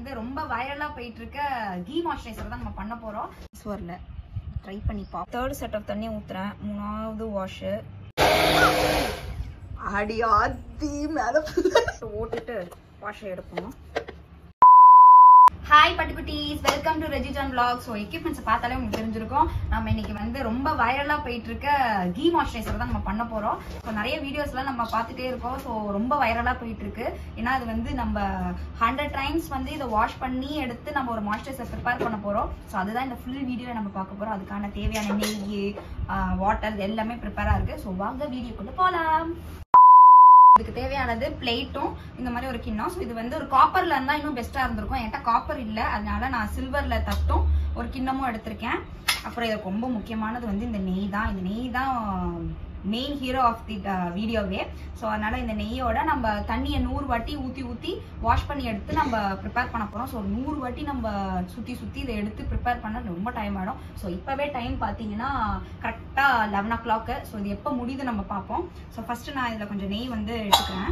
வந்து ரொம்ப வைரலா போயிட்டு இருக்க கீ மாய்ஸ்சரைசர் தான் நம்ம பண்ண போறோம் வரல ட்ரை பண்ணி பா தேர்ட் செட் ஆஃப் தண்ணி ஊத்துறேன் மூணாவது வாஷ் அடி ஆத்தி மேல ஓட்டிட்டு வாஷை எடுப்போம் ஹாய் பட்டுக்குட்டீஸ் வெல்கம் டு ரெஜிஜான் vlog ஸோ எக்யூப்மெண்ட்ஸ் பார்த்தாலே உங்களுக்கு தெரிஞ்சிருக்கும் நம்ம இன்னைக்கு வந்து ரொம்ப வைரலா போயிட்டு இருக்க கீ மாய்ஸ்சரைசர் தான் நம்ம பண்ண போறோம் ஸோ நிறைய வீடியோஸ்லாம் நம்ம பார்த்துட்டே இருக்கோம் ஸோ ரொம்ப வைரலா போயிட்டு இருக்கு ஏன்னா அது வந்து நம்ம ஹண்ட்ரட் டைம்ஸ் வந்து இதை வாஷ் பண்ணி எடுத்து நம்ம ஒரு மாய்ஸ்சரைசர் ப்ரிப்பேர் பண்ண போறோம் ஸோ அதுதான் இந்த ஃபுல் வீடியோல நம்ம பார்க்க போறோம் அதுக்கான தேவையான நெய் வாட்டர் எல்லாமே ப்ரிப்பேரா இருக்கு ஸோ வாங்க வீடியோக்குள்ள போலாம் இதுக்கு தேவையானது பிளேட்டும் இந்த மாதிரி ஒரு கிண்ணம் ஸோ இது வந்து ஒரு காப்பர்ல இருந்தா இன்னும் பெஸ்டா இருந்திருக்கும் என்கிட்ட காப்பர் இல்ல அதனால நான் சில்வர்ல தட்டும் ஒரு கிண்ணமும் எடுத்திருக்கேன் அப்புறம் இதுக்கு ரொம்ப முக்கியமானது வந்து இந்த நெய் தான் இந்த நெய் தான் மெயின் ஹீரோ ஆஃப் தி வீடியோவே ஸோ அதனால இந்த நெய்யோட நம்ம தண்ணியை நூறு வாட்டி ஊற்றி ஊற்றி வாஷ் பண்ணி எடுத்து நம்ம ப்ரிப்பேர் பண்ண போகிறோம் ஸோ நூறு வாட்டி நம்ம சுற்றி சுற்றி இதை எடுத்து ப்ரிப்பேர் பண்ண ரொம்ப டைம் ஆகிடும் ஸோ இப்போவே டைம் பார்த்தீங்கன்னா கரெக்டாக லெவன் ஓ கிளாக்கு ஸோ இது எப்போ முடியுது நம்ம பார்ப்போம் ஸோ ஃபஸ்ட்டு நான் இதில் கொஞ்சம் நெய் வந்து எடுத்துக்கிறேன்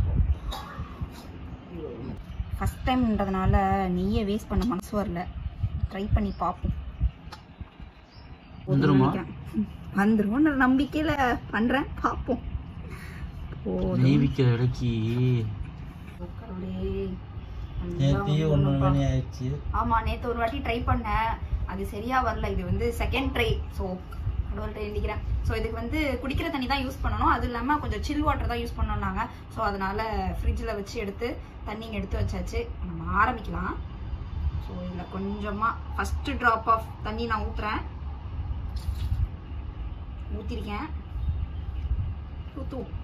ஃபஸ்ட் டைம்ன்றதுனால நெய்யை வேஸ்ட் பண்ண மனசு வரல ட்ரை பண்ணி பார்ப்போம் வந்துருமா? வந்துரும்ன்ற நம்பிக்கையில பண்றேன் பார்ப்போம் போதும். நெய் விற்கிற விலைக்கு கடவுளே. நேத்தியே ஒன்று மணி ஆயிடுச்சு ஆமா நேத்து ஒரு வாட்டி ட்ரை பண்ணேன் அது சரியா வரல இது வந்து செகண்ட் ட்ரை ஸோ கடவுள்கிட்ட எழுதிக்கிறேன் ஸோ இதுக்கு வந்து குடிக்கிற தண்ணி தான் யூஸ் பண்ணணும் அது இல்லாமல் கொஞ்சம் சில் வாட்டர் தான் யூஸ் பண்ணோம்னாங்க ஸோ அதனால ஃப்ரிட்ஜில் வச்சு எடுத்து தண்ணி எடுத்து வச்சாச்சு நம்ம ஆரம்பிக்கலாம் ஸோ இதில் கொஞ்சமாக ஃபஸ்ட்டு ட்ராப் ஆஃப் தண்ணி நான் ஊற்றுறேன் ஊற்றிருக்கேன் ஊற்றுவோம்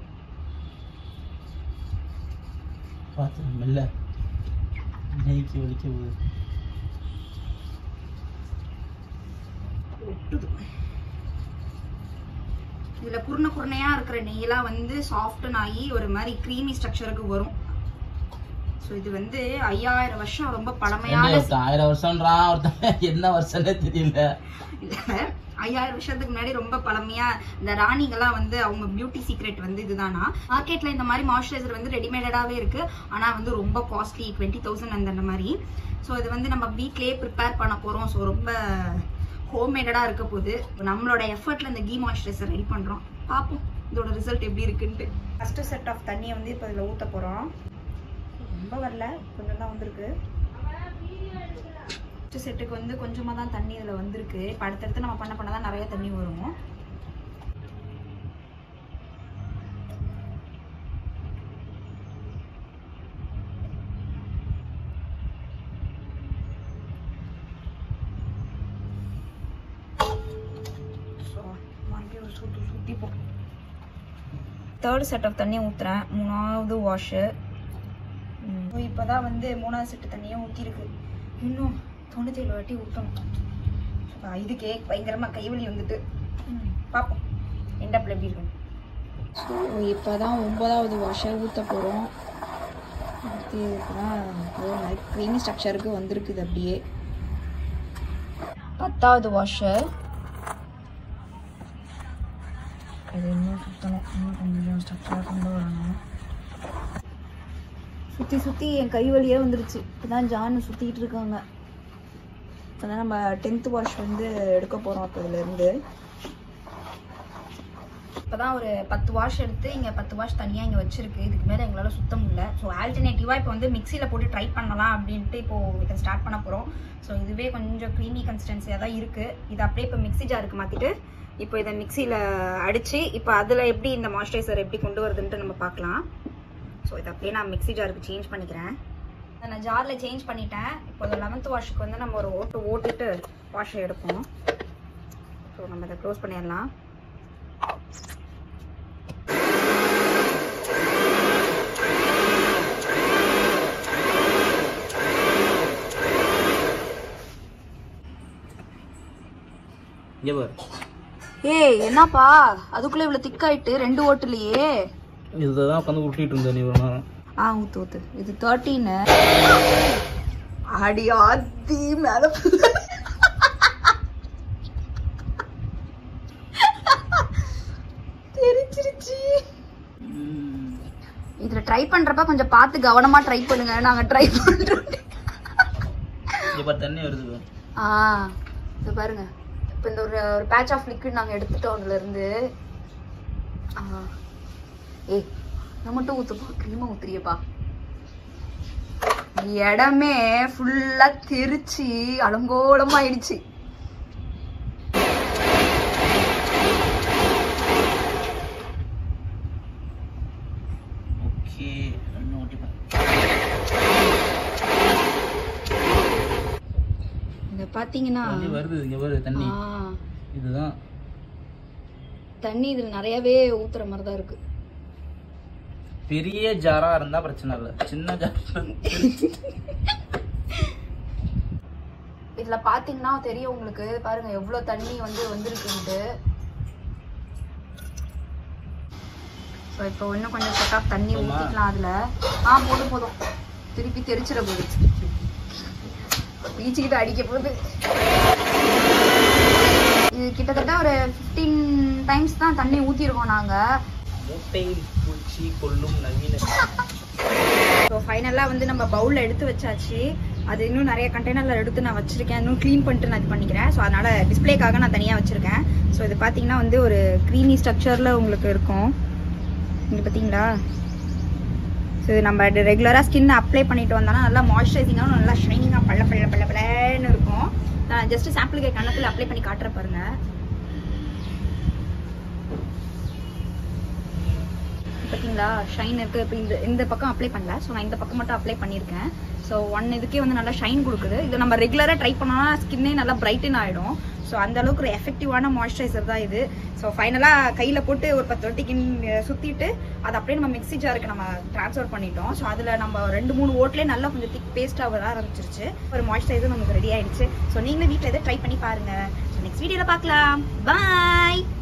பார்த்து மெல்ல நெய்க்கு வலிக்க போகுது ஒட்டுது இதுல குருணை குருணையா இருக்கிற நெய்யெல்லாம் வந்து சாஃப்டன் ஆகி ஒரு மாதிரி க்ரீமி ஸ்ட்ரக்சருக்கு வரும் ஸோ இது வந்து ஐயாயிரம் வருஷம் ரொம்ப என்ன பழமையான ஒருத்தன் ஆயிரம் வருஷம்ன்றான் ஒருத்தன் என்ன வருஷம்னே தெரியல இல்ல, ஐயாயிரம் வருஷத்துக்கு முன்னாடி ரொம்ப பழமையா இந்த ராணிகள்லாம் வந்து அவங்க பியூட்டி சீக்ரெட் வந்து இதுதானா மார்க்கெட்ல இந்த மாதிரி மாய்ஸ்சரைசர் வந்து ரெடிமேடடாவே இருக்கு ஆனா வந்து ரொம்ப காஸ்ட்லி டுவெண்ட்டி தௌசண்ட் அந்த மாதிரி ஸோ இது வந்து நம்ம வீட்லயே ப்ரிப்பேர் பண்ண போறோம் ஸோ ரொம்ப ஹோம்மேடடா இருக்க போகுது நம்மளோட எஃபர்ட்ல இந்த கீ மாய்ஸ்சரைசர் ரெடி பண்றோம் பார்ப்போம் இதோட ரிசல்ட் எப்படி இருக்குன்ட்டு ஃபர்ஸ்ட் செட் ஆஃப் தண்ணியை வந்து இப்போ இதில் ஊற்ற போறோம் ரொம்ப வரல கொஞ்சம் தான் வந்திருக்கு ஃபஸ்ட்டு செட்டுக்கு வந்து கொஞ்சமாக தான் தண்ணி இதில் வந்திருக்கு இப்போ அடுத்தடுத்து நம்ம பண்ண பண்ண தான் நிறைய தண்ணி வரும் தேர்ட் செட் ஆஃப் தண்ணியை ஊற்றுறேன் மூணாவது வாஷு இப்போ தான் வந்து மூணாவது செட்டு தண்ணியும் ஊற்றிருக்கு இன்னும் தொண்ணூத்தேழு வாட்டி ஊற்றணும் இதுக்கே பயங்கரமாக கைவலி வந்துட்டு ம், பார்ப்போம் எண்டப்பில் எப்படி இருக்கும் ஸோ இப்போ தான் ஒன்பதாவது வாஷை ஊற்ற போகிறோம் அடுத்து இதுக்குதான் ஒரு மாதிரி க்ரீமி ஸ்ட்ரக்சருக்கு வந்திருக்குது அப்படியே பத்தாவது வாஷர் இது இன்னும் சுற்றணும் இன்னும் கொஞ்சம் ஸ்ட்ரக்சராக கொண்டு வரணும் சுற்றி சுற்றி என் கை வலியே வந்துருச்சு இப்போதான் ஜானு சுற்றிட்டு இருக்காங்க இப்போதான் நம்ம டென்த்து வாஷ் வந்து எடுக்க போகிறோம் அப்போ இதுலேருந்து இப்போ தான் ஒரு பத்து வாஷ் எடுத்து இங்கே பத்து வாஷ் தனியாக இங்கே வச்சிருக்கு இதுக்கு மேலே எங்களால் சுத்த முடியல ஸோ ஆல்டர்னேட்டிவாக இப்போ வந்து மிக்சியில் போட்டு ட்ரை பண்ணலாம் அப்படின்ட்டு இப்போது இதை ஸ்டார்ட் பண்ண போகிறோம் ஸோ இதுவே கொஞ்சம் க்ரீமி கன்சிஸ்டன்சியாக தான் இருக்குது இது அப்படியே இப்போ மிக்ஸி ஜாருக்கு மாற்றிட்டு இப்போ இதை மிக்சியில் அடித்து இப்போ அதில் எப்படி இந்த மாய்ஸ்சரைசர் எப்படி கொண்டு வருதுன்ட்டு நம்ம பார்க்கலாம் ஸோ இதை அப்படியே நான் மிக்ஸி ஜாருக்கு சேஞ்ச் பண்ணிக்கிறேன் இதை நான் ஜாரில் சேஞ்ச் பண்ணிட்டேன் இப்போ இந்த லெவன்த் வாஷுக்கு வந்து நம்ம ஒரு ஓட்டு ஓட்டிட்டு வாஷை எடுப்போம் ஸோ நம்ம இதை க்ளோஸ் பண்ணிடலாம் இங்கே பாரு ஏய் என்னப்பா அதுக்குள்ள இவ்வளவு திக்காயிட்டு ரெண்டு ஓட்டுலயே இதில் தான் உட்காந்து உருட்டிட்டு இருந்தேன் நீ ஒரு நேரம் ஆ ஊத்து ஊத்து இது தேர்ட்டீனு அடி ஆத்தி மேல தெரிச்சிருச்சு இதுல ட்ரை பண்றப்ப கொஞ்சம் பார்த்து கவனமா ட்ரை பண்ணுங்க நாங்க ட்ரை பண்றோம் இங்க பாரு தண்ணி வருது பாரு. ஆ இது பாருங்க இப்போ இந்த ஒரு ஒரு பேட்ச் ஆஃப் லிக்விட் நாங்கள் எடுத்துட்டோம் அதுல இருந்து ஆ ஏய் நான் மட்டும் ஊற்றுப்பா க்ரீமாக ஊத்துறியப்பா இடமே ஃபுல்லா தெரிச்சு அலங்கோலமாயிடுச்சு ஓகே இன்னும் ஊத்தி பாரு. இங்க பாத்தீங்கன்னா தண்ணி வருது இங்க பாரு தண்ணி ஆ, இதுதான் தண்ணி இதுல நிறையவே ஊத்துற மாதிரி தான் இருக்கு பெரிய ஜாரா இருந்தா பிரச்சனை இல்ல சின்ன ஜார் இதுல பாத்தீங்கன்னா தெரியும் உங்களுக்கு பாருங்க எவ்வளவு தண்ணி வந்து வந்திருக்குன்ட்டு ஸோ இப்போ இன்னும் கொஞ்சம் செட் ஆஃப் தண்ணி போதுமா? ஊற்றிக்கலாம் அதுல ஆ போதும் போதும் திருப்பி தெரிச்சிட போகுது பீச்சுக்கிட்ட அடிக்க போகுது இது கிட்டத்தட்ட ஒரு ஃபிஃப்டீன் டைம்ஸ் தான் தண்ணி ஊற்றிருக்கோம் நாங்கள் மூட்டை பூச்சி கொல்லும் நவீன ஸோ ஃபைனலாக வந்து நம்ம பவுலில் எடுத்து வச்சாச்சு அது இன்னும் நிறைய கண்டெய்னரில் எடுத்து நான் வச்சிருக்கேன் இன்னும் க்ளீன் பண்ணிட்டு நான் இது பண்ணிக்கிறேன் ஸோ அதனால டிஸ்ப்ளேக்காக நான் தனியாக வச்சிருக்கேன் ஸோ இது பார்த்தீங்கன்னா வந்து ஒரு க்ரீமி ஸ்ட்ரக்சரில் உங்களுக்கு இருக்கும் இங்கே பார்த்தீங்களா ஸோ இது நம்ம ரெகுலராக ஸ்கின் அப்ளை பண்ணிட்டு வந்தோம்னா நல்லா மாய்ஸ்சரைசிங்காகவும் நல்லா ஷைனிங்காக பள்ள பள்ள பள்ள பள்ளன்னு இருக்கும் நான் ஜஸ்ட் சாம்பிளுக்கு கணத்தில் அப்ளை பண்ணி காட்டுறேன் பாருங்க பார்த்தீங்களா ஷைன் இருக்கு இப்போ இந்த இந்த பக்கம் அப்ளை பண்ணல ஸோ நான் இந்த பக்கம் மட்டும் அப்ளை பண்ணியிருக்கேன் ஸோ ஒன் இதுக்கே வந்து நல்லா ஷைன் கொடுக்குது இது நம்ம ரெகுலராக ட்ரை பண்ணோம்னா ஸ்கின்னே நல்லா பிரைட்டன் ஆகிடும் ஸோ அந்த அளவுக்கு ஒரு எஃபெக்டிவான மாய்ஸ்சரைசர் தான் இது ஸோ ஃபைனலாக கையில் போட்டு ஒரு பத்து வாட்டிக்கு சுற்றிட்டு அதை அப்படியே நம்ம மிக்ஸி ஜாருக்கு நம்ம ட்ரான்ஸ்ஃபர் பண்ணிட்டோம் ஸோ அதில் நம்ம ரெண்டு மூணு ஓட்லேயே நல்லா கொஞ்சம் திக் பேஸ்ட்டாக வர ஆரம்பிச்சிருச்சு ஒரு மாய்ஸ்சரைசர் நமக்கு ரெடி ஆயிடுச்சு ஸோ நீங்களும் வீட்டில் எதை ட்ரை பண்ணி பாருங்க ஸோ நெக்ஸ்ட் வீடியோவில் பார்க்கலாம் பாய்